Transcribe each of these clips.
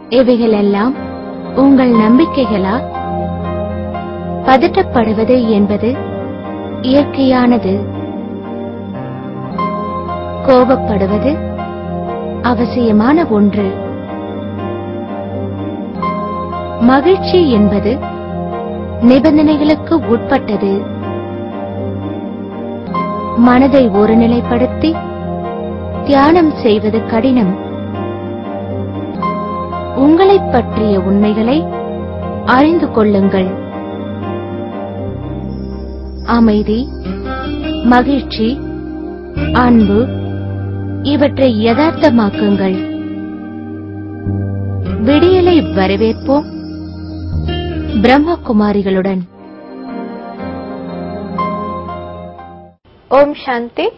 இவைகளெல்லாம் உங்கள் நம்பிக்கைகளா பதட்டப்படுவது என்பது இயற்கையானது கோபப்படுவது அவசியமான ஒன்று மகிழ்ச்சி என்பது நிபந்தனைகளுக்கு உட்பட்டது மனதை ஒருநிலைப்படுத்தி தியானம் செய்வது கடினம் உங்களைப் பற்றிய உண்மைகளை அறிந்து கொள்ளுங்கள் அமைதி மகிழ்ச்சி அன்பு இவற்றை யதார்த்தமாக்குங்கள் விடியலை வரவேற்போம் பிரம்மகுமாரிகளுடன் ஓம் சாந்தி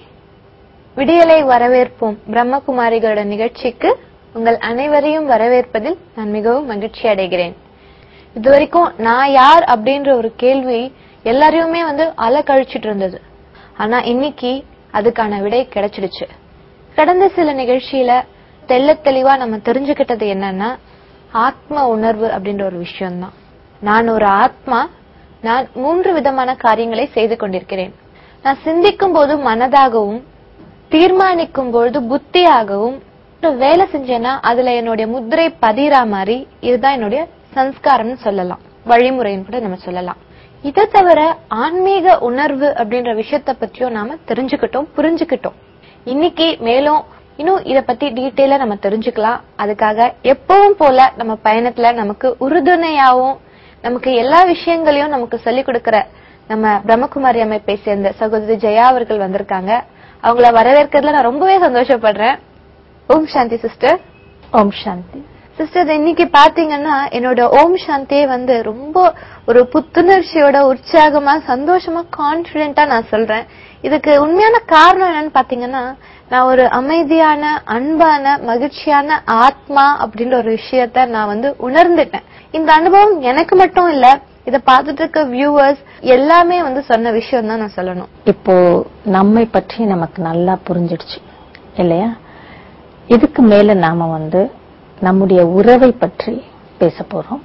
விடியலை வரவேற்போம் பிரம்மகுமாரிகளோட நிகழ்ச்சிக்கு உங்கள் அனைவரையும் வரவேற்பதில் நான் மிகவும் மகிழ்ச்சி அடைகிறேன் இதுவரைக்கும் நான் யார் அப்படின்ற ஒரு கேள்வி எல்லாரையுமே வந்து அலக்கழிச்சிட்டு இருந்தது ஆனா இன்னைக்கு அதுக்கான விடை கிடைச்சிடுச்சு கடந்த சில நிகழ்ச்சியில தெள்ளத் தெளிவா நம்ம தெரிஞ்சுக்கிட்டது என்னன்னா ஆத்ம உணர்வு அப்படின்ற ஒரு விஷயம்தான் நான் ஒரு ஆத்மா நான் மூன்று விதமான காரியங்களை செய்து கொண்டிருக்கிறேன் நான் சிந்திக்கும் போது மனதாகவும் தீர்மானிக்கும் பொழுது புத்தியாகவும் ஒரு வேலை செஞ்சேன்னா அதுல என்னுடைய முத்திரை பதிரா மாதிரி இதுதான் என்னுடைய சம்ஸ்காரம்னு சொல்லலாம் வழிமுறைன்னு கூட நம்ம சொல்லலாம் இதை தவிர ஆன்மீக உணர்வு அப்படின்ற விஷயத்த பத்தியும் நாம தெரிஞ்சுக்கிட்டோம் புரிஞ்சுக்கிட்டோம் இன்னைக்கு மேலும் இன்னும் இத பத்தி டீட்டெயிலா நம்ம தெரிஞ்சுக்கலாம் அதுக்காக எப்பவும் போல நம்ம பயணத்துல நமக்கு உறுதுணையாவும் நமக்கு எல்லா விஷயங்களையும் நமக்கு சொல்லிக் கொடுக்கிற நம்ம பிரம்மகுமாரி அமைப்பை சேர்ந்த சகோதரி ஜெயா அவர்கள் வந்திருக்காங்க அவங்கள வரவேற்கிறதுல நான் ரொம்பவே சந்தோஷப்படுறேன் ஓம் சாந்தி சிஸ்டர் ஓம் சாந்தி சிஸ்டர் இன்னைக்கு பாத்தீங்கன்னா என்னோட ஓம் சாந்தியே வந்து ரொம்ப ஒரு புத்துணர்ச்சியோட உற்சாகமா சந்தோஷமா கான்பிடென்ட்டா நான் சொல்றேன் இதுக்கு உண்மையான காரணம் என்னன்னு பாத்தீங்கன்னா நான் ஒரு அமைதியான அன்பான மகிழ்ச்சியான ஆத்மா அப்படின்ற ஒரு விஷயத்த நான் வந்து உணர்ந்துட்டேன் இந்த அனுபவம் எனக்கு மட்டும் இல்ல இத பார்த்துட்டு இருக்க வியூவர்ஸ் எல்லாமே வந்து சொன்ன விஷயம் தான் நான் சொல்லணும் இப்போ நம்மை பற்றி நமக்கு நல்லா புரிஞ்சிடுச்சு இல்லையா இதுக்கு மேல நாம வந்து நம்முடைய உறவை பற்றி பேச போறோம்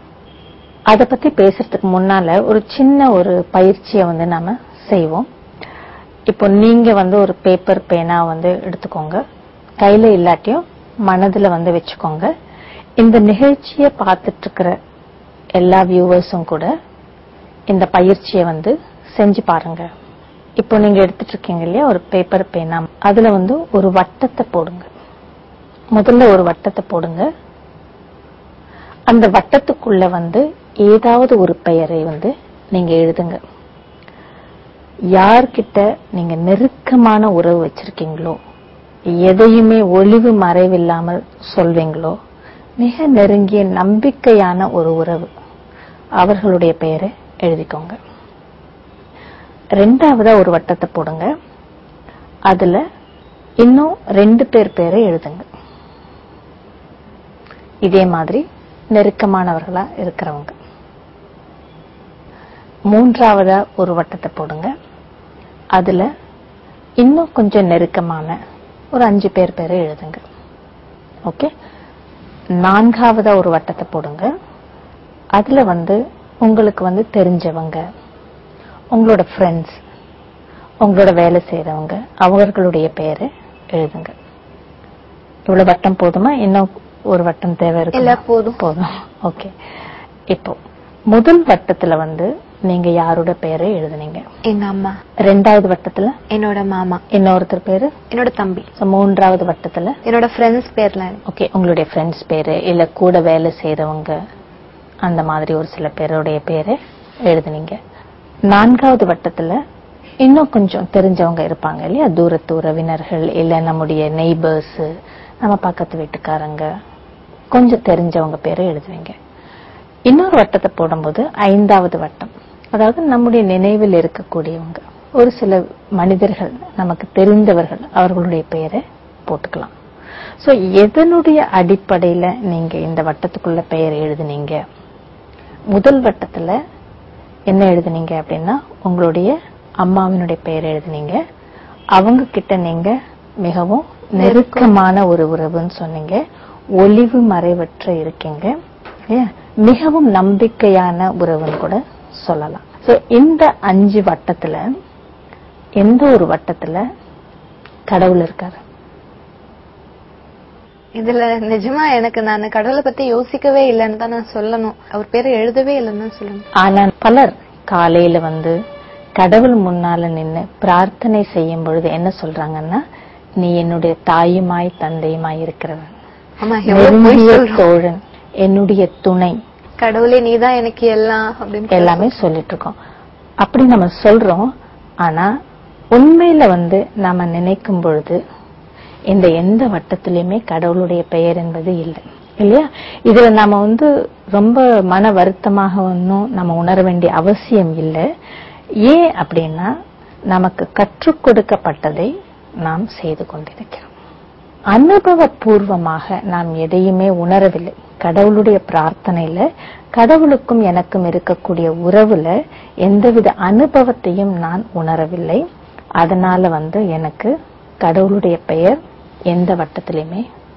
அத பத்தி பேசுறதுக்கு முன்னால ஒரு சின்ன ஒரு பயிற்சியை வந்து நாம செய்வோம் இப்போ நீங்க வந்து ஒரு பேப்பர் பேனா வந்து எடுத்துக்கோங்க கையில இல்லாட்டியும் மனதுல வந்து வச்சுக்கோங்க இந்த நிகழ்ச்சியை பார்த்துட்டு இருக்கிற எல்லா வியூவர்ஸும் கூட இந்த பயிற்சியை வந்து செஞ்சு பாருங்க இப்போ நீங்க எடுத்துட்டு இருக்கீங்க இல்லையா ஒரு பேப்பர் பேனா அதுல வந்து ஒரு வட்டத்தை போடுங்க முதல்ல ஒரு வட்டத்தை போடுங்க அந்த வட்டத்துக்குள்ள வந்து ஏதாவது ஒரு பெயரை வந்து நீங்க எழுதுங்க யார்கிட்ட நீங்க நெருக்கமான உறவு வச்சிருக்கீங்களோ எதையுமே ஒளிவு மறைவில்லாமல் சொல்வீங்களோ மிக நெருங்கிய நம்பிக்கையான ஒரு உறவு அவர்களுடைய பெயரை எழுதிக்கோங்க ரெண்டாவதா ஒரு வட்டத்தை போடுங்க அதுல இன்னும் ரெண்டு பேர் பேரை எழுதுங்க இதே மாதிரி நெருக்கமானவர்களா இருக்கிறவங்க மூன்றாவதா ஒரு வட்டத்தை போடுங்க அதுல இன்னும் கொஞ்சம் நெருக்கமான ஒரு அஞ்சு பேர் பேரை எழுதுங்க ஓகே நான்காவதா ஒரு வட்டத்தை போடுங்க அதுல வந்து உங்களுக்கு வந்து தெரிஞ்சவங்க உங்களோட ஃப்ரெண்ட்ஸ் உங்களோட வேலை செய்யறவங்க அவர்களுடைய பெயரை எழுதுங்க இவ்வளவு வட்டம் போதுமா இன்னும் ஒரு வட்டம் தேவை இல்ல இருக்கு போதும் போதும் ஓகே இப்போ முதல் வட்டத்துல வந்து நீங்க யாரோட பெயரை எழுதுனீங்க எங்க அம்மா ரெண்டாவது வட்டத்துல என்னோட மாமா இன்னொருத்தர் பேரு என்னோட தம்பி So, மூன்றாவது வட்டத்துல என்னோட ஃப்ரெண்ட்ஸ் பேர்ல ஓகே உங்களுடைய ஃப்ரெண்ட்ஸ் பேரு இல்ல கூட வேலை செய்யறவங்க அந்த மாதிரி ஒரு சில பேருடைய பேரை எழுதுனீங்க நான்காவது வட்டத்துல இன்னும் கொஞ்சம் தெரிஞ்சவங்க இருப்பாங்க இல்லையா தூரத்து உறவினர்கள் இல்ல நம்முடைய நெய்பர்ஸ் நம்ம பக்கத்து வீட்டுக்காரங்க கொஞ்சம் தெரிஞ்சவங்க பேரை எழுதுவீங்க இன்னொரு வட்டத்தை போடும்போது ஐந்தாவது வட்டம் அதாவது நம்முடைய நினைவில் இருக்கக்கூடியவங்க ஒரு சில மனிதர்கள் நமக்கு தெரிந்தவர்கள் அவர்களுடைய பெயரை போட்டுக்கலாம் சோ எதனுடைய அடிப்படையில நீங்க இந்த வட்டத்துக்குள்ள பெயர் எழுதுனீங்க முதல் வட்டத்துல என்ன எழுதுனீங்க அப்படின்னா உங்களுடைய அம்மாவினுடைய பெயர் எழுதுனீங்க அவங்க கிட்ட நீங்க மிகவும் நெருக்கமான ஒரு உறவுன்னு சொன்னீங்க ஒளிவு மறைவற்ற இருக்கீங்க இல்லையா? மிகவும் நம்பிக்கையான உறவுன்னு கூட சொல்லலாம் சோ இந்த அஞ்சு வட்டத்துல எந்த ஒரு வட்டத்துல கடவுள் இருக்காரு இதுல நிஜமா எனக்கு நான் கடவுளை பத்தி யோசிக்கவே இல்லைன்னு தான் நான் சொல்லணும் அவர் பேரை எழுதவே இல்லைன்னு தான் சொல்லணும் ஆனா பலர் காலையில வந்து கடவுள் முன்னால நின்னு பிரார்த்தனை செய்யும் பொழுது என்ன சொல்றாங்கன்னா நீ என்னுடைய தாயுமாய் தந்தையுமாய் இருக்கிறவன் ஆமா எவ்வளவு பொய் நெருங்கிய சொல்றோம் தோழன் என்னுடைய துணை கடவுளே நீதான் எனக்கு எல்லாம் அப்படின்னு எல்லாமே சொல்லிட்டு இருக்கோம் அப்படி நம்ம சொல்றோம் ஆனா உண்மையில வந்து நாம நினைக்கும் பொழுது இந்த எந்த வட்டத்திலயுமே கடவுளுடைய பெயர் என்பது இல்லை இல்லையா இதுல நாம வந்து ரொம்ப மன வருத்தமாக ஒன்றும் நம்ம உணர வேண்டிய அவசியம் இல்லை ஏன் அப்படின்னா நமக்கு கற்றுக் கொடுக்கப்பட்டதை நாம் செய்து கொண்டிருக்கிறோம் அனுபவபூர்வமாக நாம் எதையுமே உணரவில்லை கடவுளுடைய பிரார்த்தனையில கடவுளுக்கும் எனக்கும் இருக்கக்கூடிய உறவுல எந்தவித அனுபவத்தையும் நான் உணரவில்லை அதனால வந்து எனக்கு கடவுளுடைய பெயர் எந்த வட்டத்திலுமே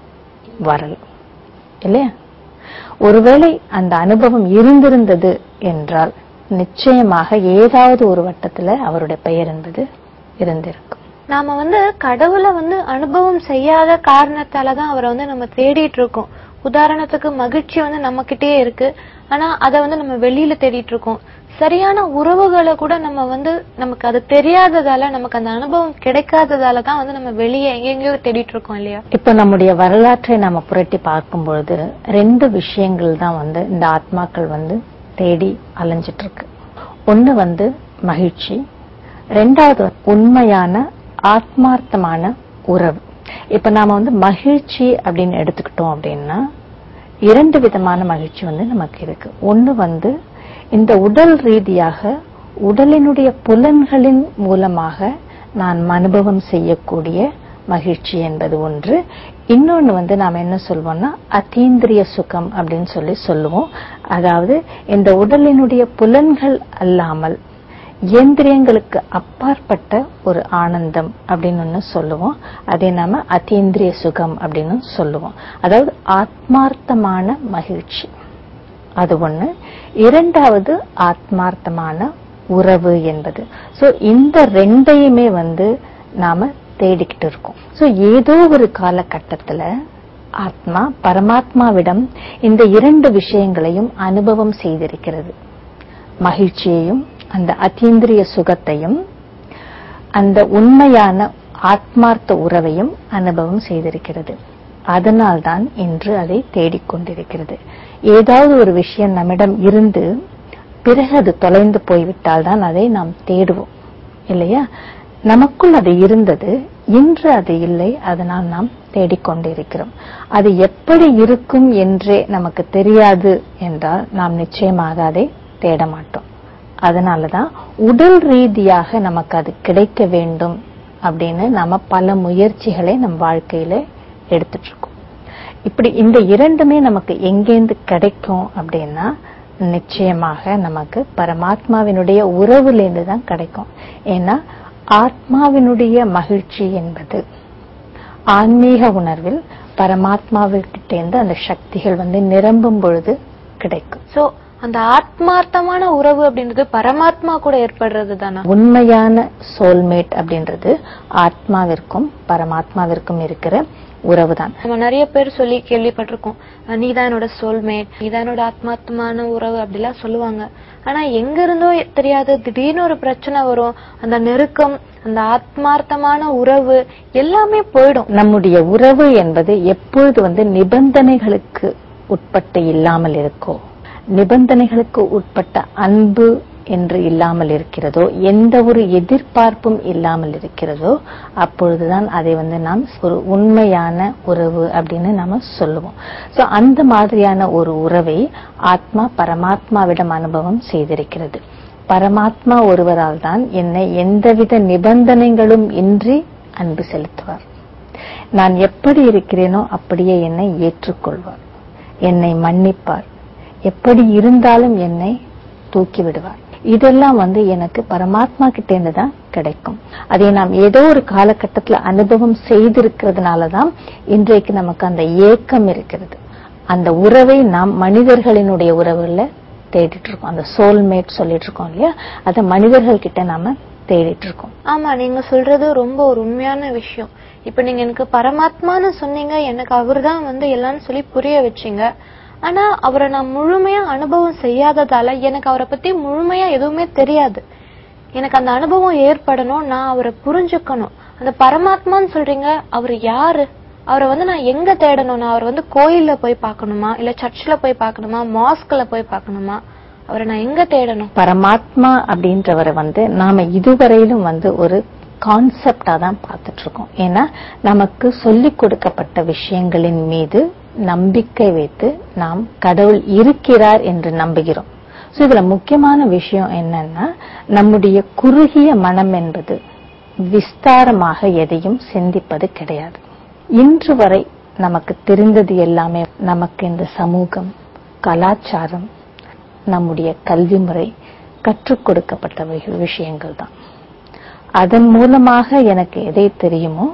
வரல இல்லையா ஒருவேளை அந்த அனுபவம் இருந்திருந்தது என்றால் நிச்சயமாக ஏதாவது ஒரு வட்டத்துல அவருடைய பெயர் என்பது இருந்திருக்கும் நாம வந்து கடவுளை வந்து அனுபவம் செய்யாத காரணத்தால தான் அவரை வந்து நம்ம தேடிட்டு இருக்கோம் உதாரணத்துக்கு மகிழ்ச்சி வந்து நம்ம கிட்டயே இருக்கு ஆனா அத வந்து நம்ம வெளியில தேடிட்டு இருக்கோம் சரியான உறவுகளை கூட நம்ம வந்து நமக்கு அது தெரியாததால நமக்கு அந்த அனுபவம் கிடைக்காததால தான் வந்து நம்ம வெளியே எங்கெங்கயோ தேடிட்டு இருக்கோம் இல்லையா இப்ப நம்முடைய வரலாற்றை நாம புரட்டி பார்க்கும் பொழுது ரெண்டு விஷயங்கள் தான் வந்து இந்த ஆத்மாக்கள் வந்து தேடி அலைஞ்சிட்டு இருக்கு ஒண்ணு வந்து மகிழ்ச்சி ரெண்டாவது உண்மையான ஆத்மார்த்தமான உறவு இப்ப நாம வந்து மகிழ்ச்சி அப்படின்னு எடுத்துக்கிட்டோம் அப்படின்னா இரண்டு விதமான மகிழ்ச்சி வந்து நமக்கு இருக்கு ஒண்ணு வந்து இந்த உடல் ரீதியாக உடலினுடைய புலன்களின் மூலமாக நான் அனுபவம் செய்யக்கூடிய மகிழ்ச்சி என்பது ஒன்று இன்னொன்னு வந்து நாம என்ன சொல்வோம்னா அதீந்திரிய சுகம் அப்படின்னு சொல்லி சொல்லுவோம் அதாவது இந்த உடலினுடைய புலன்கள் அல்லாமல் இயந்திரியங்களுக்கு அப்பாற்பட்ட ஒரு ஆனந்தம் அப்படின்னு ஒண்ணு சொல்லுவோம் அதை நாம அதீந்திரிய சுகம் அப்படின்னு சொல்லுவோம் அதாவது ஆத்மார்த்தமான மகிழ்ச்சி அது ஒண்ணு இரண்டாவது ஆத்மார்த்தமான உறவு என்பது சோ இந்த ரெண்டையுமே வந்து நாம தேடிக்கிட்டு இருக்கோம் சோ ஏதோ ஒரு காலகட்டத்துல ஆத்மா பரமாத்மாவிடம் இந்த இரண்டு விஷயங்களையும் அனுபவம் செய்திருக்கிறது மகிழ்ச்சியையும் அந்த அதீந்திரிய சுகத்தையும் அந்த உண்மையான ஆத்மார்த்த உறவையும் அனுபவம் செய்திருக்கிறது அதனால்தான் இன்று அதை தேடிக்கொண்டிருக்கிறது ஏதாவது ஒரு விஷயம் நம்மிடம் இருந்து பிறகு அது தொலைந்து போய்விட்டால் தான் அதை நாம் தேடுவோம் இல்லையா நமக்குள் அது இருந்தது இன்று அது இல்லை அதனால் நாம் தேடிக்கொண்டிருக்கிறோம் அது எப்படி இருக்கும் என்றே நமக்கு தெரியாது என்றால் நாம் நிச்சயமாக அதை தேட மாட்டோம் அதனாலதான் உடல் ரீதியாக நமக்கு அது கிடைக்க வேண்டும் அப்படின்னு நாம பல முயற்சிகளை நம் வாழ்க்கையில எடுத்துட்டு இருக்கோம் இப்படி இந்த இரண்டுமே நமக்கு எங்கேருந்து கிடைக்கும் அப்படின்னா நிச்சயமாக நமக்கு பரமாத்மாவினுடைய உறவுலேருந்து தான் கிடைக்கும் ஏன்னா ஆத்மாவினுடைய மகிழ்ச்சி என்பது ஆன்மீக உணர்வில் பரமாத்மாவிற்கிட்டேருந்து அந்த சக்திகள் வந்து நிரம்பும் பொழுது கிடைக்கும் சோ அந்த ஆத்மார்த்தமான உறவு அப்படின்றது பரமாத்மா கூட ஏற்படுறது தானா உண்மையான சோல்மேட் அப்படின்றது ஆத்மாவிற்கும் பரமாத்மாவிற்கும் இருக்கிற உறவுதான் நம்ம நிறைய பேர் சொல்லி கேள்விப்பட்டிருக்கோம் அஹ் நீதான் என்னோட சோல்மேட் நீதான் என்னோட ஆத்மார்த்தமான உறவு அப்படிலாம் சொல்லுவாங்க ஆனா எங்க இருந்தோ தெரியாது திடீர்னு ஒரு பிரச்சனை வரும் அந்த நெருக்கம் அந்த ஆத்மார்த்தமான உறவு எல்லாமே போயிடும் நம்முடைய உறவு என்பது எப்பொழுது வந்து நிபந்தனைகளுக்கு உட்பட்டு இல்லாமல் இருக்கோ நிபந்தனைகளுக்கு உட்பட்ட அன்பு என்று இல்லாமல் இருக்கிறதோ எந்த ஒரு எதிர்பார்ப்பும் இல்லாமல் இருக்கிறதோ அப்பொழுதுதான் அதை வந்து நாம் ஒரு உண்மையான உறவு அப்படின்னு நாம சொல்லுவோம் சோ அந்த மாதிரியான ஒரு உறவை ஆத்மா பரமாத்மாவிடம் அனுபவம் செய்திருக்கிறது பரமாத்மா ஒருவரால் தான் என்னை எந்தவித நிபந்தனைகளும் இன்றி அன்பு செலுத்துவார் நான் எப்படி இருக்கிறேனோ அப்படியே என்னை ஏற்றுக்கொள்வார் என்னை மன்னிப்பார் எப்படி இருந்தாலும் என்னை தூக்கி விடுவார் இதெல்லாம் வந்து எனக்கு பரமாத்மா கிட்ட இருந்து தான் கிடைக்கும் அதை நாம் ஏதோ ஒரு காலகட்டத்துல அனுபவம் செய்திருக்கிறதுனால தான் இன்றைக்கு நமக்கு அந்த ஏக்கம் இருக்கிறது அந்த உறவை நாம் மனிதர்களினுடைய உறவுல தேடிட்டு இருக்கோம் அந்த சோல்மேட் சொல்லிட்டு இருக்கோம் இல்லையா அதை மனிதர்கள் கிட்ட நாம தேடிட்டு இருக்கோம் ஆமா நீங்க சொல்றது ரொம்ப ஒரு உண்மையான விஷயம் இப்ப நீங்க எனக்கு பரமாத்மான்னு சொன்னீங்க எனக்கு அவர்தான் வந்து எல்லாம் சொல்லி புரிய வச்சீங்க ஆனா அவரை நான் முழுமையா அனுபவம் செய்யாததால எனக்கு அவரை பத்தி முழுமையா எதுவுமே தெரியாது எனக்கு அந்த அனுபவம் ஏற்படணும் நான் அவரை புரிஞ்சுக்கணும் அந்த பரமாத்மான்னு சொல்றீங்க அவர் யாரு அவரை வந்து நான் எங்க தேடணும் நான் அவர் வந்து கோயில்ல போய் பார்க்கணுமா இல்ல சர்ச்சில் போய் பார்க்கணுமா மாஸ்க்ல போய் பார்க்கணுமா அவரை நான் எங்க தேடணும் பரமாத்மா அப்படின்றவரை வந்து நாம இதுவரையிலும் வந்து ஒரு கான்செப்டா தான் பார்த்துட்டு இருக்கோம் ஏன்னா நமக்கு சொல்லிக் கொடுக்கப்பட்ட விஷயங்களின் மீது நம்பிக்கை வைத்து நாம் கடவுள் இருக்கிறார் என்று நம்புகிறோம் சோ இதுல முக்கியமான விஷயம் என்னன்னா நம்முடைய குறுகிய மனம் என்பது விஸ்தாரமாக எதையும் சிந்திப்பது கிடையாது இன்று வரை நமக்கு தெரிந்தது எல்லாமே நமக்கு இந்த சமூகம் கலாச்சாரம் நம்முடைய கல்வி முறை கற்றுக் கொடுக்கப்பட்ட வி- விஷயங்கள் தான் அதன் மூலமாக எனக்கு எதை தெரியுமோ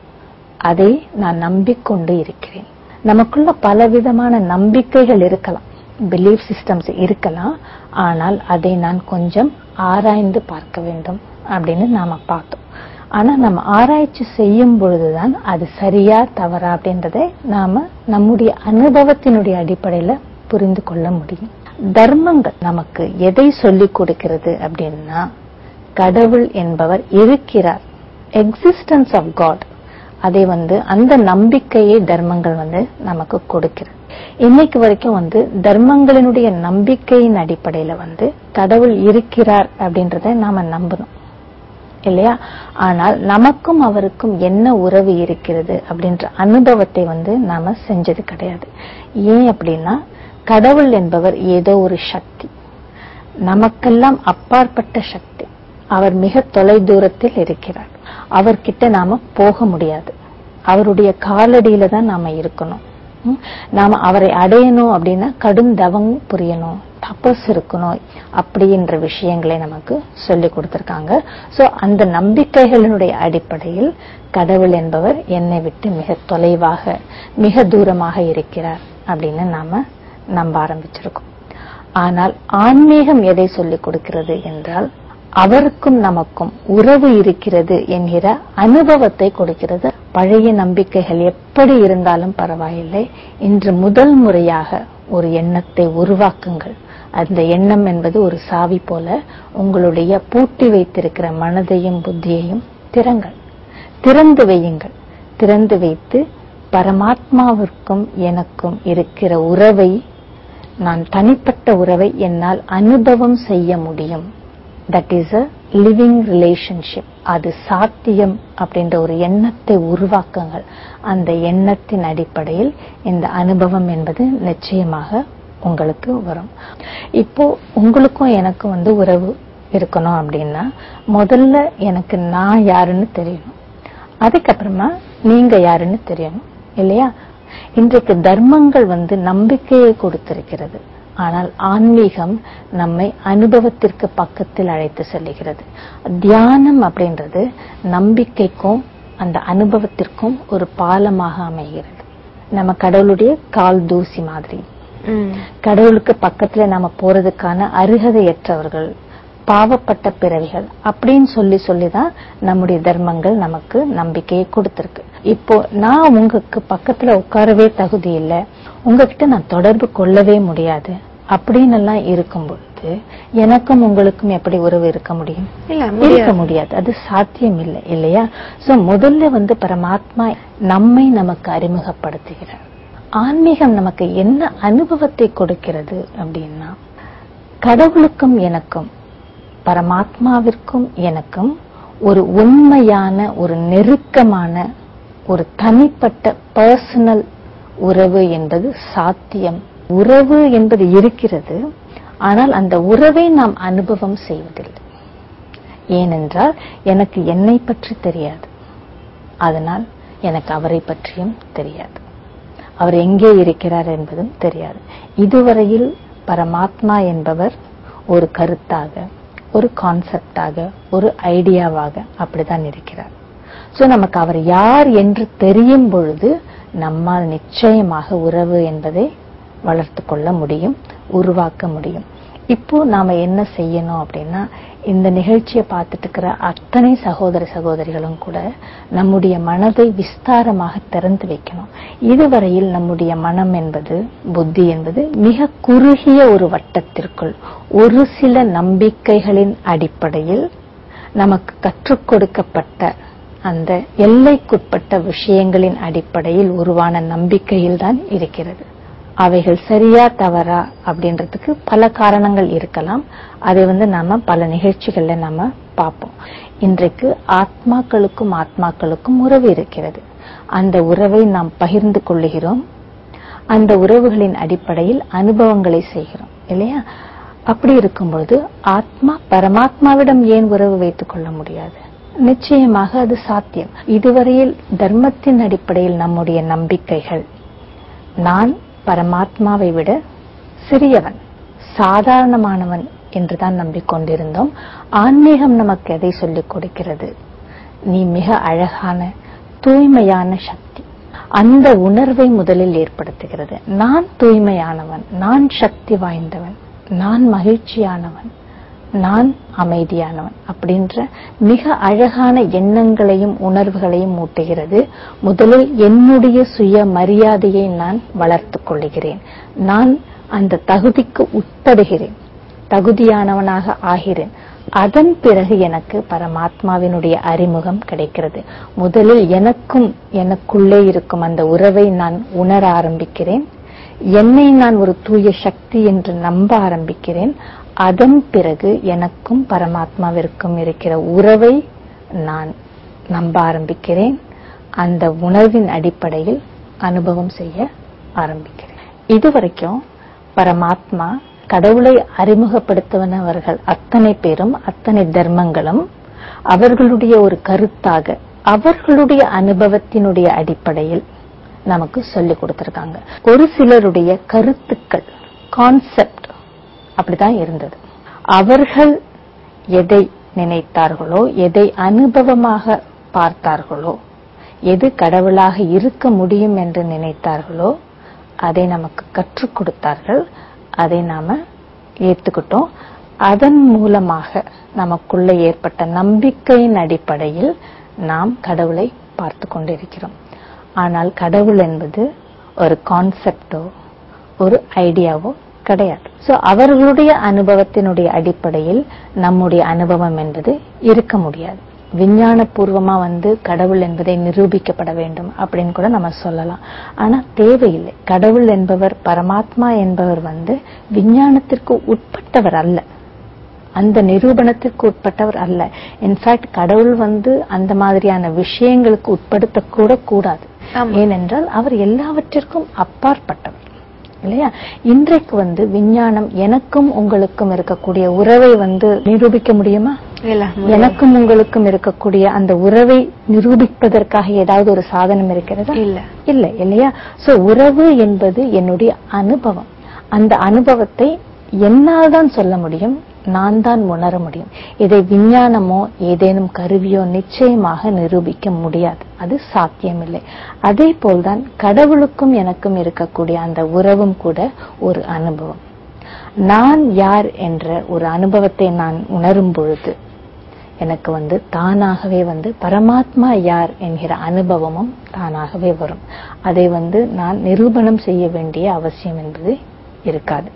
அதை நான் நம்பிக்கொண்டு இருக்கிறேன் நமக்குள்ள பலவிதமான நம்பிக்கைகள் இருக்கலாம் பிலீஃப் சிஸ்டம்ஸ் இருக்கலாம் ஆனால் அதை நான் கொஞ்சம் ஆராய்ந்து பார்க்க வேண்டும் அப்படின்னு நாம பார்த்தோம் ஆனா நம்ம ஆராய்ச்சி செய்யும் பொழுதுதான் அது சரியா தவறா அப்படின்றதை நாம நம்முடைய அனுபவத்தினுடைய அடிப்படையில புரிந்து கொள்ள முடியும் தர்மங்கள் நமக்கு எதை சொல்லிக் கொடுக்கிறது அப்படின்னா கடவுள் என்பவர் இருக்கிறார் எக்ஸிஸ்டன்ஸ் ஆஃப் காட் அதை வந்து அந்த நம்பிக்கையை தர்மங்கள் வந்து நமக்கு கொடுக்கிறது இன்னைக்கு வரைக்கும் வந்து தர்மங்களினுடைய நம்பிக்கையின் அடிப்படையில வந்து கடவுள் இருக்கிறார் அப்படின்றத நாம நம்பணும் இல்லையா ஆனால் நமக்கும் அவருக்கும் என்ன உறவு இருக்கிறது அப்படின்ற அனுபவத்தை வந்து நாம செஞ்சது கிடையாது ஏன் அப்படின்னா கடவுள் என்பவர் ஏதோ ஒரு சக்தி நமக்கெல்லாம் அப்பாற்பட்ட சக்தி அவர் மிக தொலை தூரத்தில் இருக்கிறார் அவர்கிட்ட நாம போக முடியாது அவருடைய காலடியில தான் நாம இருக்கணும் ம்? நாம அவரை அடையணும் அப்படின்னா கடும் தவம் புரியணும் தபஸ் இருக்கணும் அப்படின்ற விஷயங்களை நமக்கு சொல்லி கொடுத்திருக்காங்க சோ அந்த நம்பிக்கைகளினுடைய அடிப்படையில் கடவுள் என்பவர் என்னை விட்டு மிக தொலைவாக மிக தூரமாக இருக்கிறார் அப்படின்னு நாம நம்ப ஆரம்பிச்சிருக்கோம் ஆனால் ஆன்மீகம் எதை சொல்லிக் கொடுக்கிறது என்றால் அவருக்கும் நமக்கும் உறவு இருக்கிறது என்கிற அனுபவத்தை கொடுக்கிறது பழைய நம்பிக்கைகள் எப்படி இருந்தாலும் பரவாயில்லை இன்று முதல் முறையாக ஒரு எண்ணத்தை உருவாக்குங்கள் அந்த எண்ணம் என்பது ஒரு சாவி போல உங்களுடைய பூட்டி வைத்திருக்கிற மனதையும் புத்தியையும் திறங்கள் திறந்து வையுங்கள் திறந்து வைத்து பரமாத்மாவிற்கும் எனக்கும் இருக்கிற உறவை நான் தனிப்பட்ட உறவை என்னால் அனுபவம் செய்ய முடியும் that is a living relationship அது சாத்தியம் அப்படின்ற ஒரு எண்ணத்தை உருவாக்குங்கள் அந்த எண்ணத்தின் அடிப்படையில் இந்த அனுபவம் என்பது நிச்சயமாக உங்களுக்கு வரும் இப்போ உங்களுக்கும் எனக்கும் வந்து உறவு இருக்கணும் அப்படின்னா முதல்ல எனக்கு நான் யாருன்னு தெரியணும் அதுக்கப்புறமா நீங்க யாருன்னு தெரியணும் இல்லையா இன்றைக்கு தர்மங்கள் வந்து நம்பிக்கையை கொடுத்திருக்கிறது ஆனால் ஆன்மீகம் நம்மை அனுபவத்திற்கு பக்கத்தில் அழைத்து செல்லுகிறது தியானம் அப்படின்றது நம்பிக்கைக்கும் அந்த அனுபவத்திற்கும் ஒரு பாலமாக அமைகிறது நம்ம கடவுளுடைய கால் தூசி மாதிரி ம். கடவுளுக்கு பக்கத்துல நாம போறதுக்கான அருகதையற்றவர்கள் பாவப்பட்ட பிறவிகள் அப்படின்னு சொல்லி சொல்லிதான் நம்முடைய தர்மங்கள் நமக்கு நம்பிக்கையை கொடுத்திருக்கு இப்போ நான் உங்களுக்கு பக்கத்துல உட்காரவே தகுதி இல்லை உங்ககிட்ட நான் தொடர்பு கொள்ளவே முடியாது அப்படின்னு எல்லாம் இருக்கும் பொழுது எனக்கும் உங்களுக்கும் எப்படி உறவு இருக்க முடியும் இல்ல இருக்க முடியாது முடியாது அது சாத்தியம் இல்லை இல்லையா சோ முதல்ல வந்து பரமாத்மா நம்மை நமக்கு அறிமுகப்படுத்துகிறார் ஆன்மீகம் நமக்கு என்ன அனுபவத்தை கொடுக்கிறது அப்படின்னா கடவுளுக்கும் எனக்கும் பரமாத்மாவிற்கும் எனக்கும் ஒரு உண்மையான ஒரு நெருக்கமான ஒரு தனிப்பட்ட பர்சனல் உறவு என்பது சாத்தியம் உறவு என்பது இருக்கிறது ஆனால் அந்த உறவை நாம் அனுபவம் செய்வதில்லை ஏனென்றால் எனக்கு என்னை பற்றி தெரியாது அதனால் எனக்கு அவரை பற்றியும் தெரியாது அவர் எங்கே இருக்கிறார் என்பதும் தெரியாது இதுவரையில் பரமாத்மா என்பவர் ஒரு கருத்தாக ஒரு கான்செப்டாக ஒரு ஐடியாவாக அப்படிதான் இருக்கிறார் சோ நமக்கு அவர் யார் என்று தெரியும் பொழுது நம்மால் நிச்சயமாக உறவு என்பதை வளர்த்து கொள்ள முடியும் உருவாக்க முடியும் இப்போ நாம என்ன செய்யணும் அப்படின்னா இந்த நிகழ்ச்சியை பார்த்துட்டு இருக்கிற அத்தனை சகோதர சகோதரிகளும் கூட நம்முடைய மனதை விஸ்தாரமாக திறந்து வைக்கணும் இதுவரையில் நம்முடைய மனம் என்பது புத்தி என்பது மிக குறுகிய ஒரு வட்டத்திற்குள் ஒரு சில நம்பிக்கைகளின் அடிப்படையில் நமக்கு கற்றுக் கொடுக்கப்பட்ட அந்த எல்லைக்குட்பட்ட விஷயங்களின் அடிப்படையில் உருவான நம்பிக்கையில் தான் இருக்கிறது அவைகள் சரியா தவறா அப்படின்றதுக்கு பல காரணங்கள் இருக்கலாம் அதை வந்து நாம பல நிகழ்ச்சிகள்ல நாம பார்ப்போம் இன்றைக்கு ஆத்மாக்களுக்கும் ஆத்மாக்களுக்கும் உறவு இருக்கிறது அந்த உறவை நாம் பகிர்ந்து கொள்ளுகிறோம் அந்த உறவுகளின் அடிப்படையில் அனுபவங்களை செய்கிறோம் இல்லையா அப்படி இருக்கும்பொழுது ஆத்மா பரமாத்மாவிடம் ஏன் உறவு வைத்துக் கொள்ள முடியாது நிச்சயமாக அது சாத்தியம் இதுவரையில் தர்மத்தின் அடிப்படையில் நம்முடைய நம்பிக்கைகள் நான் பரமாத்மாவை விட சிறியவன் சாதாரணமானவன் என்றுதான் நம்பிக்கொண்டிருந்தோம் ஆன்மீகம் நமக்கு எதை சொல்லிக் கொடுக்கிறது நீ மிக அழகான தூய்மையான சக்தி அந்த உணர்வை முதலில் ஏற்படுத்துகிறது நான் தூய்மையானவன் நான் சக்தி வாய்ந்தவன் நான் மகிழ்ச்சியானவன் நான் அமைதியானவன் அப்படின்ற மிக அழகான எண்ணங்களையும் உணர்வுகளையும் ஊட்டுகிறது முதலில் என்னுடைய சுய மரியாதையை நான் வளர்த்துக் கொள்ளுகிறேன் நான் அந்த தகுதிக்கு உட்படுகிறேன் தகுதியானவனாக ஆகிறேன் அதன் பிறகு எனக்கு பரமாத்மாவினுடைய அறிமுகம் கிடைக்கிறது முதலில் எனக்கும் எனக்குள்ளே இருக்கும் அந்த உறவை நான் உணர ஆரம்பிக்கிறேன் என்னை நான் ஒரு தூய சக்தி என்று நம்ப ஆரம்பிக்கிறேன் அதன் பிறகு எனக்கும் பரமாத்மாவிற்கும் இருக்கிற உறவை நான் நம்ப ஆரம்பிக்கிறேன் அந்த உணர்வின் அடிப்படையில் அனுபவம் செய்ய ஆரம்பிக்கிறேன் இதுவரைக்கும் பரமாத்மா கடவுளை அறிமுகப்படுத்துவனவர்கள் அத்தனை பேரும் அத்தனை தர்மங்களும் அவர்களுடைய ஒரு கருத்தாக அவர்களுடைய அனுபவத்தினுடைய அடிப்படையில் நமக்கு சொல்லிக் கொடுத்திருக்காங்க ஒரு சிலருடைய கருத்துக்கள் கான்செப்ட் அப்படிதான் இருந்தது அவர்கள் எதை நினைத்தார்களோ எதை அனுபவமாக பார்த்தார்களோ எது கடவுளாக இருக்க முடியும் என்று நினைத்தார்களோ அதை நமக்கு கற்றுக் கொடுத்தார்கள் அதை நாம ஏத்துக்கிட்டோம் அதன் மூலமாக நமக்குள்ள ஏற்பட்ட நம்பிக்கையின் அடிப்படையில் நாம் கடவுளை பார்த்து கொண்டிருக்கிறோம் ஆனால் கடவுள் என்பது ஒரு கான்செப்டோ ஒரு ஐடியாவோ கிடையாது சோ அவர்களுடைய அனுபவத்தினுடைய அடிப்படையில் நம்முடைய அனுபவம் என்பது இருக்க முடியாது விஞ்ஞான பூர்வமா வந்து கடவுள் என்பதை நிரூபிக்கப்பட வேண்டும் அப்படின்னு கூட நம்ம சொல்லலாம் ஆனா தேவையில்லை கடவுள் என்பவர் பரமாத்மா என்பவர் வந்து விஞ்ஞானத்திற்கு உட்பட்டவர் அல்ல அந்த நிரூபணத்திற்கு உட்பட்டவர் அல்ல இன்ஃபேக்ட் கடவுள் வந்து அந்த மாதிரியான விஷயங்களுக்கு உட்படுத்த கூட கூடாது ஆமா. ஏனென்றால் அவர் எல்லாவற்றிற்கும் அப்பாற்பட்டவர் இல்லையா இன்றைக்கு வந்து விஞ்ஞானம் எனக்கும் உங்களுக்கும் இருக்கக்கூடிய உறவை வந்து நிரூபிக்க முடியுமா இல்ல எனக்கும் உங்களுக்கும் இருக்கக்கூடிய அந்த உறவை நிரூபிப்பதற்காக ஏதாவது ஒரு சாதனம் இருக்கிறதா இல்ல இல்ல இல்லையா சோ உறவு என்பது என்னுடைய அனுபவம் அந்த அனுபவத்தை என்னால் தான் சொல்ல முடியும் நான் தான் உணர முடியும் இதை விஞ்ஞானமோ ஏதேனும் கருவியோ நிச்சயமாக நிரூபிக்க முடியாது அது சாத்தியமில்லை அதே போல்தான் கடவுளுக்கும் எனக்கும் இருக்கக்கூடிய அந்த உறவும் கூட ஒரு அனுபவம் நான் யார் என்ற ஒரு அனுபவத்தை நான் உணரும் பொழுது எனக்கு வந்து தானாகவே வந்து பரமாத்மா யார் என்கிற அனுபவமும் தானாகவே வரும் அதை வந்து நான் நிரூபணம் செய்ய வேண்டிய அவசியம் என்பது இருக்காது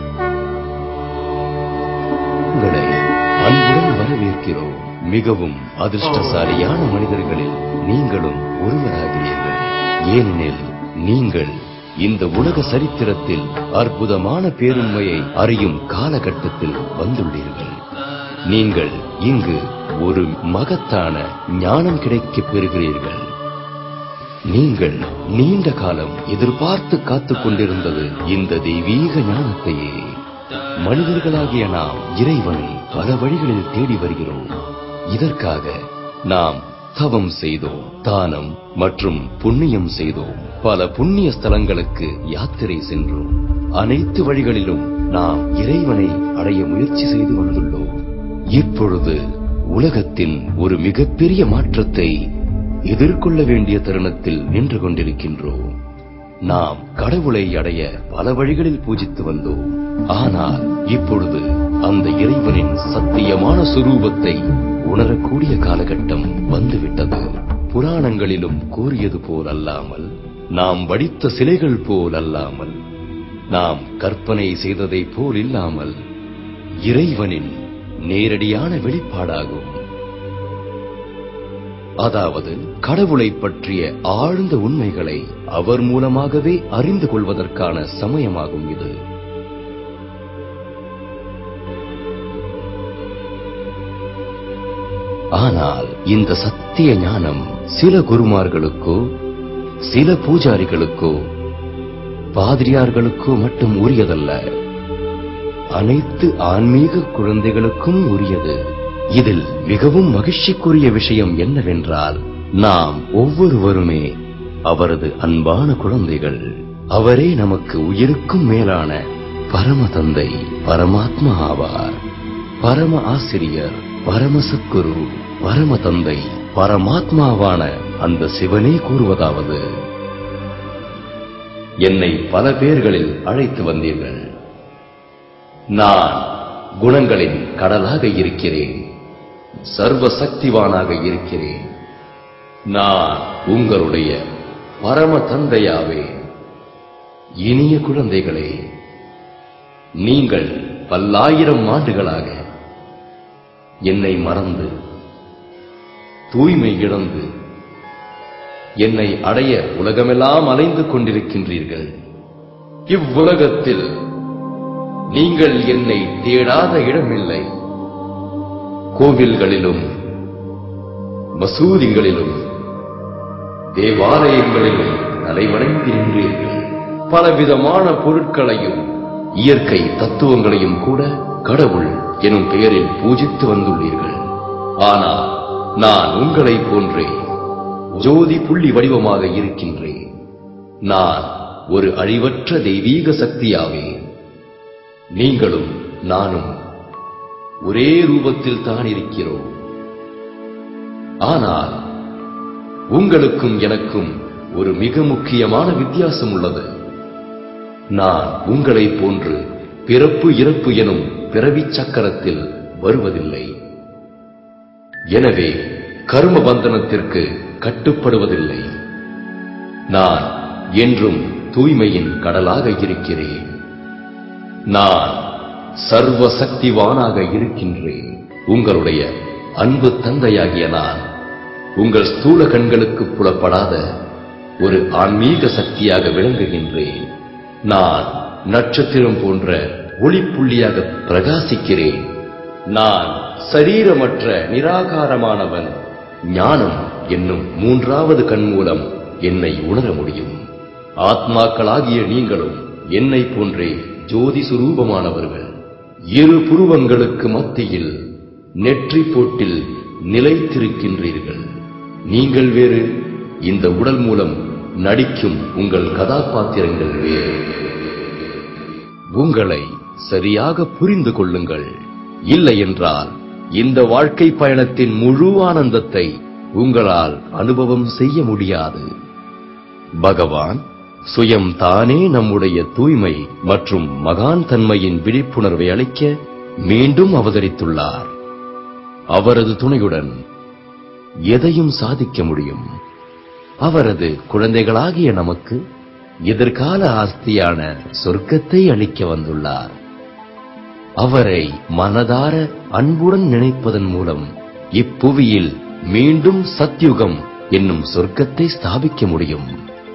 உங்களை அன்புடன் வரவேற்கிறோம் மிகவும் அதிர்ஷ்டசாலியான மனிதர்களில் நீங்களும் ஒருவராகிறீர்கள் ஏனெனில் நீங்கள் இந்த உலக சரித்திரத்தில் அற்புதமான பேருண்மையை அறியும் காலகட்டத்தில் வந்துள்ளீர்கள் நீங்கள் இங்கு ஒரு மகத்தான ஞானம் கிடைக்கப் பெறுகிறீர்கள் நீங்கள் நீண்ட காலம் எதிர்பார்த்து காத்துக் கொண்டிருந்தது இந்த தெய்வீக ஞானத்தையே மனிதர்களாகிய நாம் இறைவனை பல வழிகளில் தேடி வருகிறோம் இதற்காக நாம் தவம் செய்தோம் தானம் மற்றும் புண்ணியம் செய்தோம் பல புண்ணிய ஸ்தலங்களுக்கு யாத்திரை சென்றோம் அனைத்து வழிகளிலும் நாம் இறைவனை அடைய முயற்சி செய்து வந்துள்ளோம் இப்பொழுது உலகத்தின் ஒரு மிகப்பெரிய மாற்றத்தை எதிர்கொள்ள வேண்டிய தருணத்தில் நின்று கொண்டிருக்கின்றோம் நாம் கடவுளை அடைய பல வழிகளில் பூஜித்து வந்தோம் ஆனால் இப்பொழுது அந்த இறைவனின் சத்தியமான சுரூபத்தை உணரக்கூடிய காலகட்டம் வந்துவிட்டது புராணங்களிலும் கூறியது போல் அல்லாமல் நாம் வடித்த சிலைகள் போல் அல்லாமல் நாம் கற்பனை செய்ததைப் போல் இல்லாமல் இறைவனின் நேரடியான வெளிப்பாடாகும் அதாவது கடவுளை பற்றிய ஆழ்ந்த உண்மைகளை அவர் மூலமாகவே அறிந்து கொள்வதற்கான சமயமாகும் இது ஆனால் இந்த சத்திய ஞானம் சில குருமார்களுக்கோ சில பூஜாரிகளுக்கோ பாதிரியார்களுக்கோ மட்டும் உரியதல்ல அனைத்து ஆன்மீக குழந்தைகளுக்கும் உரியது இதில் மிகவும் மகிழ்ச்சிக்குரிய விஷயம் என்னவென்றால் நாம் ஒவ்வொருவருமே அவரது அன்பான குழந்தைகள் அவரே நமக்கு உயிருக்கும் மேலான பரம தந்தை பரமாத்மா ஆவார் பரம ஆசிரியர் பரம சத்குரு பரம தந்தை பரமாத்மாவான அந்த சிவனே கூறுவதாவது என்னை பல பேர்களில் அழைத்து வந்தீர்கள் நான் குணங்களின் கடலாக இருக்கிறேன் சர்வ சக்திவானாக இருக்கிறேன் நான் உங்களுடைய பரம தந்தையாவேன் இனிய குழந்தைகளே நீங்கள் பல்லாயிரம் ஆண்டுகளாக என்னை மறந்து தூய்மை இழந்து என்னை அடைய உலகமெல்லாம் அலைந்து கொண்டிருக்கின்றீர்கள் இவ்வுலகத்தில் நீங்கள் என்னை தேடாத இடமில்லை கோவில்களிலும் மசூதிகளிலும் தேவாலயங்களிலும் தலைவணங்கி நின்றீர்கள் பலவிதமான பொருட்களையும் இயற்கை தத்துவங்களையும் கூட கடவுள் எனும் பெயரில் பூஜித்து வந்துள்ளீர்கள் ஆனால் நான் உங்களைப் போன்றே ஜோதி புள்ளி வடிவமாக இருக்கின்றேன் நான் ஒரு அழிவற்ற தெய்வீக சக்தியாவேன் நீங்களும் நானும் ஒரே ரூபத்தில் தான் இருக்கிறோம் ஆனால் உங்களுக்கும் எனக்கும் ஒரு மிக முக்கியமான வித்தியாசம் உள்ளது நான் உங்களைப் போன்று பிறப்பு இறப்பு எனும் பிறவிச் சக்கரத்தில் வருவதில்லை எனவே கர்ம பந்தனத்திற்கு கட்டுப்படுவதில்லை நான் என்றும் தூய்மையின் கடலாக இருக்கிறேன் நான் சர்வ சக்திவானாக இருக்கின்றேன் உங்களுடைய அன்பு தந்தையாகிய நான் உங்கள் ஸ்தூல கண்களுக்கு புலப்படாத ஒரு ஆன்மீக சக்தியாக விளங்குகின்றேன் நான் நட்சத்திரம் போன்ற ஒளிப்புள்ளியாக பிரகாசிக்கிறேன் நான் சரீரமற்ற நிராகாரமானவன் ஞானம் என்னும் மூன்றாவது கண் மூலம் என்னை உணர முடியும் ஆத்மாக்களாகிய நீங்களும் என்னை போன்றே ஜோதி சுரூபமானவர்கள் இரு புருவங்களுக்கு மத்தியில் நெற்றி போட்டில் நிலைத்திருக்கின்றீர்கள் நீங்கள் வேறு இந்த உடல் மூலம் நடிக்கும் உங்கள் கதாபாத்திரங்கள் வேறு உங்களை சரியாக புரிந்து கொள்ளுங்கள் இல்லை என்றால் இந்த வாழ்க்கை பயணத்தின் முழு ஆனந்தத்தை உங்களால் அனுபவம் செய்ய முடியாது பகவான் சுயம் தானே நம்முடைய தூய்மை மற்றும் மகான் தன்மையின் விழிப்புணர்வை அளிக்க மீண்டும் அவதரித்துள்ளார் அவரது துணையுடன் எதையும் சாதிக்க முடியும் அவரது குழந்தைகளாகிய நமக்கு எதிர்கால ஆஸ்தியான சொர்க்கத்தை அளிக்க வந்துள்ளார் அவரை மனதார அன்புடன் நினைப்பதன் மூலம் இப்புவியில் மீண்டும் சத்யுகம் என்னும் சொர்க்கத்தை ஸ்தாபிக்க முடியும்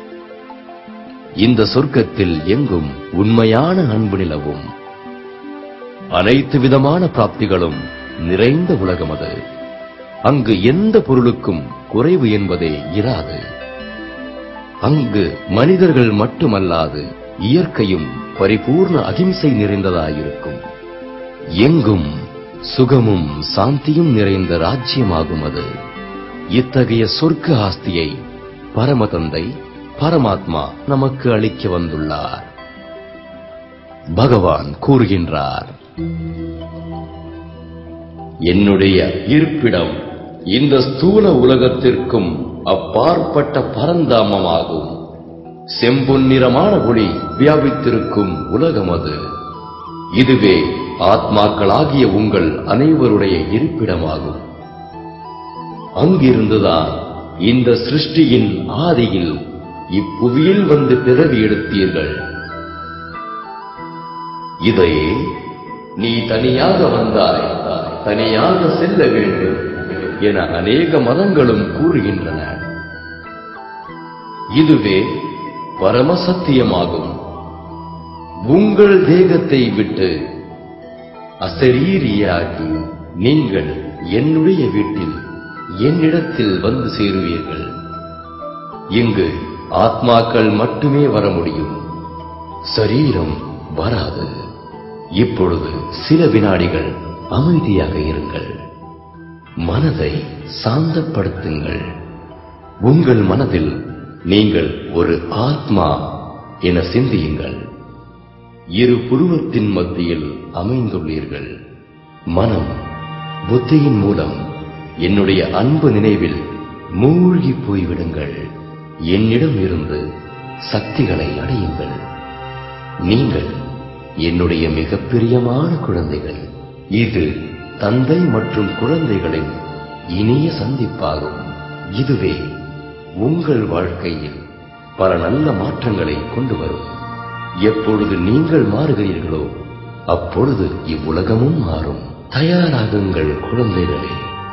இந்த சொர்க்கத்தில் எங்கும் உண்மையான அன்பு நிலவும் அனைத்து விதமான பிராப்திகளும் நிறைந்த உலகம் அது அங்கு எந்த பொருளுக்கும் குறைவு என்பதே இராது அங்கு மனிதர்கள் மட்டுமல்லாது இயற்கையும் பரிபூர்ண அகிம்சை நிறைந்ததாயிருக்கும் எங்கும் சுகமும் சாந்தியும் நிறைந்த ராஜ்யமாகும் அது இத்தகைய சொர்க்க ஆஸ்தியை பரமதந்தை பரமாத்மா நமக்கு அளிக்க வந்துள்ளார் பகவான் கூறுகின்றார் என்னுடைய இருப்பிடம் இந்த ஸ்தூல உலகத்திற்கும் அப்பாற்பட்ட பரந்தாமமாகும் செம்பொன்னிறமான ஒளி வியாபித்திருக்கும் உலகம் அது இதுவே ஆத்மாக்களாகிய உங்கள் அனைவருடைய இருப்பிடமாகும் அங்கிருந்துதான் இந்த சிருஷ்டியின் ஆதியில் இப்புவியில் வந்து பிறவி எடுத்தீர்கள் இதையே நீ தனியாக வந்தாய் தனியாக செல்ல வேண்டும் என அநேக மதங்களும் கூறுகின்றன இதுவே பரமசத்தியமாகும் உங்கள் தேகத்தை விட்டு அசரீரியாகி நீங்கள் என்னுடைய வீட்டில் என்னிடத்தில் வந்து சேருவீர்கள் இங்கு ஆத்மாக்கள் மட்டுமே வர முடியும் சரீரம் வராது இப்பொழுது சில வினாடிகள் அமைதியாக இருங்கள் மனதை சாந்தப்படுத்துங்கள் உங்கள் மனதில் நீங்கள் ஒரு ஆத்மா என சிந்தியுங்கள் இரு புருவத்தின் மத்தியில் அமைந்துள்ளீர்கள் மனம் புத்தியின் மூலம் என்னுடைய அன்பு நினைவில் மூழ்கி போய்விடுங்கள் என்னிடம் இருந்து சக்திகளை அடையுங்கள் நீங்கள் என்னுடைய மிக பிரியமான குழந்தைகள் இது தந்தை மற்றும் குழந்தைகளின் இனிய சந்திப்பாகும் இதுவே உங்கள் வாழ்க்கையில் பல நல்ல மாற்றங்களை கொண்டு வரும் எப்பொழுது நீங்கள் மாறுகிறீர்களோ அப்பொழுது இவ்வுலகமும் மாறும் தயாராகுங்கள் குழந்தைகளே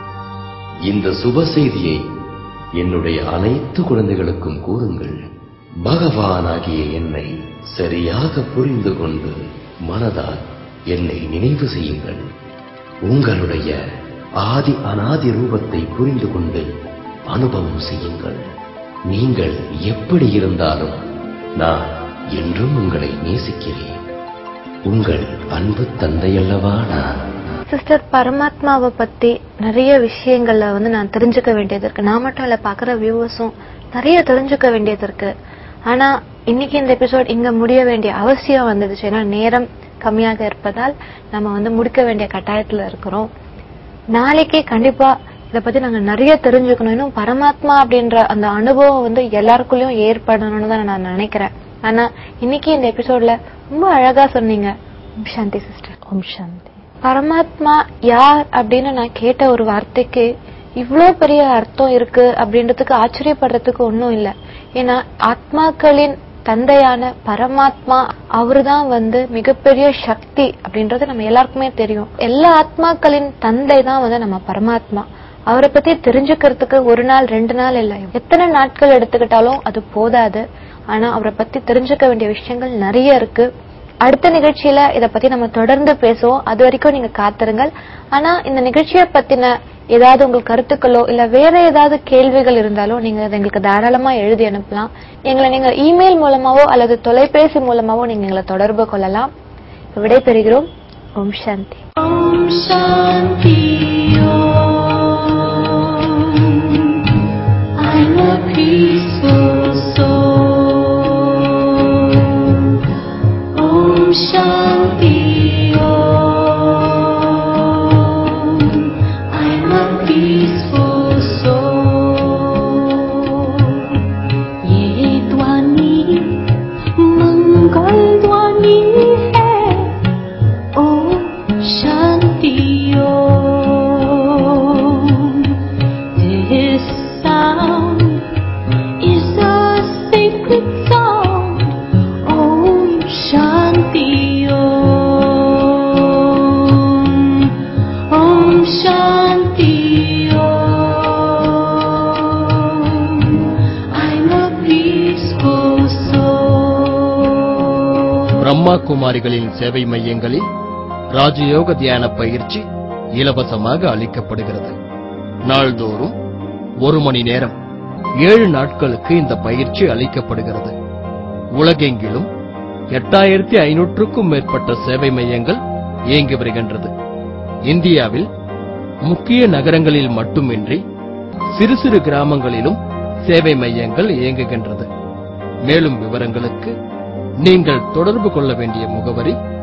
இந்த சுப செய்தியை என்னுடைய அனைத்து குழந்தைகளுக்கும் கூறுங்கள் பகவானாகிய என்னை சரியாக புரிந்து கொண்டு மனதால் என்னை நினைவு செய்யுங்கள் உங்களுடைய ஆதி அனாதி ரூபத்தை புரிந்து கொண்டு அனுபவம் செய்யுங்கள் நீங்கள் எப்படி இருந்தாலும் நான் என்றும் உங்களை நேசிக்கிறேன் உங்கள் அன்பு தந்தையல்லவா நான் சிஸ்டர் பரமாத்மாவை பத்தி நிறைய விஷயங்கள்ல வந்து நான் தெரிஞ்சுக்க வேண்டியது இருக்கு நான் மட்டும் இல்ல பாக்குற வியூவர்ஸும் நிறைய தெரிஞ்சுக்க வேண்டியது இருக்கு ஆனா இன்னைக்கு இந்த எபிசோட் இங்க முடிய வேண்டிய அவசியம் வந்துடுச்சு ஏன்னா நேரம் கம்மியாக இருப்பதால் நம்ம வந்து முடிக்க வேண்டிய கட்டாயத்துல இருக்கிறோம் நாளைக்கு கண்டிப்பா இத பத்தி நாங்க நிறைய தெரிஞ்சுக்கணும் இன்னும் பரமாத்மா அப்படின்ற அந்த அனுபவம் வந்து எல்லாருக்குள்ளயும் ஏற்படணும்னு தான் நான் நினைக்கிறேன் ஆனா இன்னைக்கு இந்த எபிசோட்ல ரொம்ப அழகா சொன்னீங்க ஓம் சாந்தி சிஸ்டர் ஓம் சாந்தி பரமாத்மா யார் அப்படின்னு நான் கேட்ட ஒரு வார்த்தைக்கு இவ்ளோ பெரிய அர்த்தம் இருக்கு அப்படின்றதுக்கு ஆச்சரியப்படுறதுக்கு ஒண்ணும் இல்ல ஏன்னா ஆத்மாக்களின் தந்தையான பரமாத்மா அவர்தான் வந்து மிகப்பெரிய சக்தி அப்படின்றது நம்ம எல்லாருக்குமே தெரியும் எல்லா ஆத்மாக்களின் தந்தை தான் வந்து நம்ம பரமாத்மா அவரை பத்தி தெரிஞ்சுக்கிறதுக்கு ஒரு நாள் ரெண்டு நாள் இல்ல எத்தனை நாட்கள் எடுத்துக்கிட்டாலும் அது போதாது ஆனா அவரை பத்தி தெரிஞ்சுக்க வேண்டிய விஷயங்கள் நிறைய இருக்கு அடுத்த நிகழ்ச்சியில இத பத்தி நம்ம தொடர்ந்து பேசுவோம் அது வரைக்கும் நீங்க காத்திருங்கள் ஆனா இந்த நிகழ்ச்சியை பத்தின ஏதாவது உங்கள் கருத்துக்களோ இல்ல வேற ஏதாவது கேள்விகள் இருந்தாலும் நீங்க அதை எங்களுக்கு தாராளமா எழுதி அனுப்பலாம் எங்களை நீங்க இமெயில் மூலமாவோ அல்லது தொலைபேசி மூலமாவோ நீங்க எங்களை தொடர்பு கொள்ளலாம் விடைபெறுகிறோம் ஓம் சாந்தி Om Shanti Om. I'm a peaceful soul. Om Shanti Om. I'm a peaceful soul. ये ध्वनि मंगल ध्वनि है ओम शांति ओम This sound is a sacred sound Om Shanti Om Om Shanti Om I'm a peaceful soul Brahma குமாரிகளின் சேவை மையங்களில் ராஜயோக தியான பயிற்சி இலவசமாக அளிக்கப்படுகிறது நாள்தோறும் ஒரு மணி நேரம் ஏழு நாட்களுக்கு இந்த பயிற்சி அளிக்கப்படுகிறது உலகெங்கிலும் எட்டாயிரத்தி ஐநூற்றுக்கும் மேற்பட்ட சேவை மையங்கள் இயங்கி வருகின்றது இந்தியாவில் முக்கிய நகரங்களில் மட்டுமின்றி சிறு சிறு கிராமங்களிலும் சேவை மையங்கள் இயங்குகின்றது மேலும் விவரங்களுக்கு நீங்கள் தொடர்பு கொள்ள வேண்டிய முகவரி